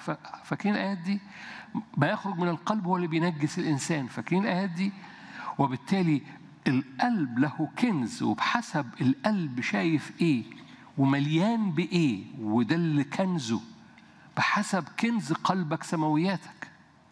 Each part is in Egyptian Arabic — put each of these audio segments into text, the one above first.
فاكرين الآيات دي؟ ما يخرج من القلب هو اللي بينجس الإنسان فاكرين الآيات دي؟ وبالتالي القلب له كنز وبحسب القلب شايف إيه ومليان بإيه وده اللي كنزه بحسب كنز قلبك سماوياتك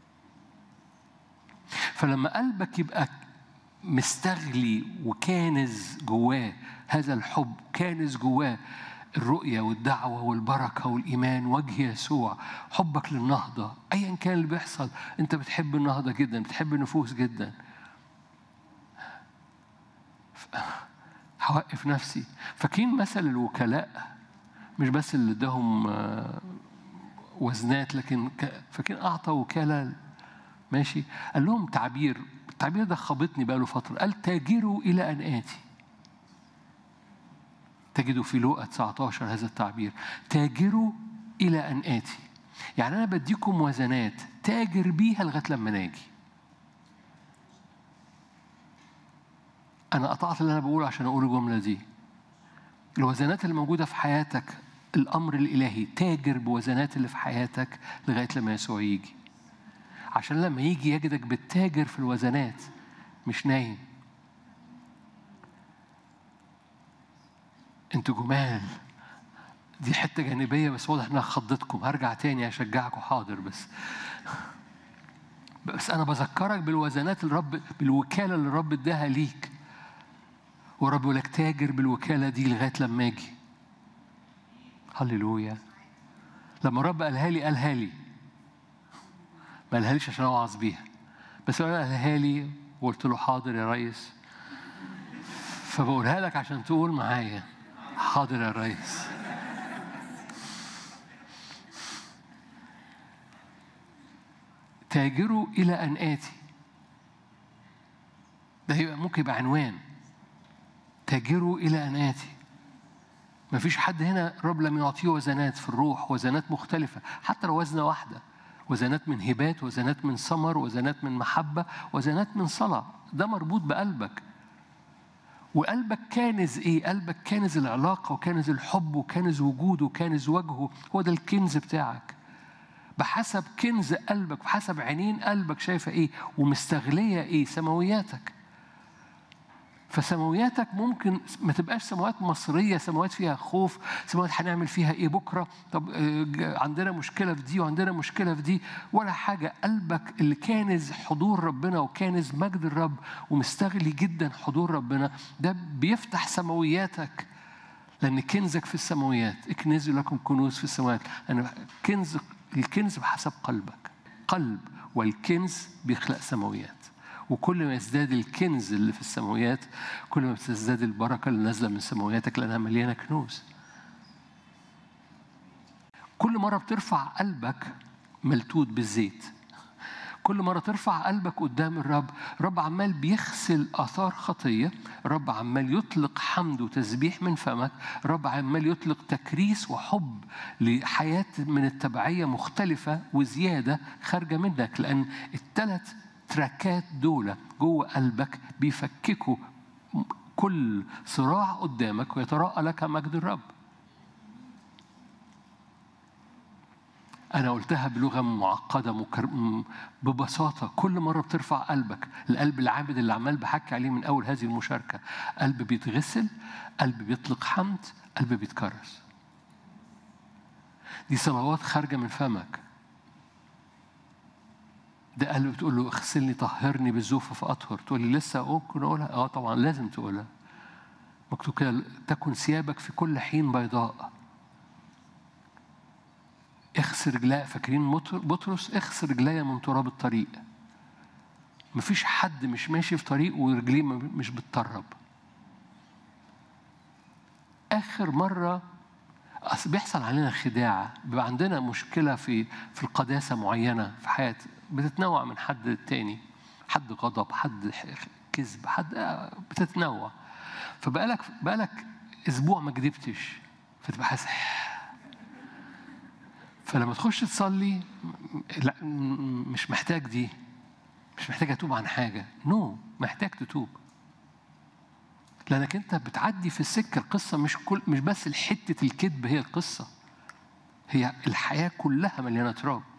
فلما قلبك يبقى مستغلي وكانز جواه هذا الحب كانز جواه الرؤية والدعوة والبركة والإيمان وجه يسوع حبك للنهضة أيا كان اللي بيحصل أنت بتحب النهضة جدا بتحب النفوس جدا هوقف نفسي فاكرين مثل الوكلاء مش بس اللي اداهم وزنات لكن فاكرين أعطى وكالة ماشي قال لهم تعبير التعبير ده خبطني بقاله فترة قال تاجروا إلى أن آتي تجدوا في لوقا 19 هذا التعبير تاجروا إلى أن آتي يعني أنا بديكم وزنات تاجر بيها لغاية لما ناجي أنا قطعت اللي أنا بقوله عشان أقول الجملة دي الوزنات اللي موجودة في حياتك الأمر الإلهي تاجر بوزنات اللي في حياتك لغاية لما يسوع يجي عشان لما يجي يجدك بتتاجر في الوزنات مش نايم انتوا جمال دي حتة جانبية بس واضح انها خضتكم هرجع تاني اشجعكم حاضر بس بس انا بذكرك بالوزنات الرب بالوكالة اللي الرب اداها ليك ورب يقول لك تاجر بالوكالة دي لغاية لما اجي هللويا لما الرب قالها لي قالها لي ما قالهاليش عشان اوعظ بيها بس انا قالها لي وقلت له حاضر يا ريس فبقولها لك عشان تقول معايا حاضر يا ريس تاجروا إلى أن آتي ده يبقى ممكن يبقى عنوان تاجروا إلى أن آتي ما فيش حد هنا رب لم يعطيه وزنات في الروح وزنات مختلفة حتى لو وزنة واحدة وزنات من هبات وزنات من ثمر وزنات من محبة وزنات من صلاة ده مربوط بقلبك وقلبك كانز ايه؟ قلبك كانز العلاقة وكانز الحب وكانز وجوده وكانز وجهه هو ده الكنز بتاعك بحسب كنز قلبك بحسب عينين قلبك شايفة ايه ومستغلية ايه سماوياتك فسماوياتك ممكن ما تبقاش سماوات مصريه سماوات فيها خوف سماوات هنعمل فيها ايه بكره طب عندنا مشكله في دي وعندنا مشكله في دي ولا حاجه قلبك اللي كانز حضور ربنا وكانز مجد الرب ومستغلي جدا حضور ربنا ده بيفتح سماوياتك لان كنزك في السماويات اكنزوا لكم كنوز في السماوات لان كنز الكنز بحسب قلبك قلب والكنز بيخلق سماويات وكل ما يزداد الكنز اللي في السماويات كل ما بتزداد البركة اللي نازلة من سماوياتك لأنها مليانة كنوز كل مرة بترفع قلبك ملتوت بالزيت كل مرة ترفع قلبك قدام الرب رب عمال بيغسل آثار خطية رب عمال يطلق حمد وتسبيح من فمك رب عمال يطلق تكريس وحب لحياة من التبعية مختلفة وزيادة خارجة منك لأن الثلاث تراكات دول جوه قلبك بيفككوا كل صراع قدامك ويتراءى لك مجد الرب أنا قلتها بلغة معقدة مكر... ببساطة كل مرة بترفع قلبك القلب العابد اللي عمال بحكي عليه من أول هذه المشاركة قلب بيتغسل قلب بيطلق حمد قلب بيتكرس دي صلوات خارجة من فمك ده قلب بتقول له اغسلني طهرني بالزوف فاطهر تقول لي لسه ممكن اقولها اه طبعا لازم تقولها مكتوب كده تكن ثيابك في كل حين بيضاء اغسل رجلي فاكرين بطرس اغسل رجلي من تراب الطريق مفيش حد مش ماشي في طريق ورجليه مش بتطرب اخر مره أصل بيحصل علينا خداع بيبقى عندنا مشكله في في القداسه معينه في حياه بتتنوع من حد تاني حد غضب حد كذب حد بتتنوع فبقالك بقالك اسبوع ما كذبتش فتبقى حاسس فلما تخش تصلي لا مش محتاج دي مش محتاج اتوب عن حاجه نو no. محتاج تتوب لانك انت بتعدي في السكه القصه مش كل مش بس حته الكذب هي القصه هي الحياة كلها مليانة تراب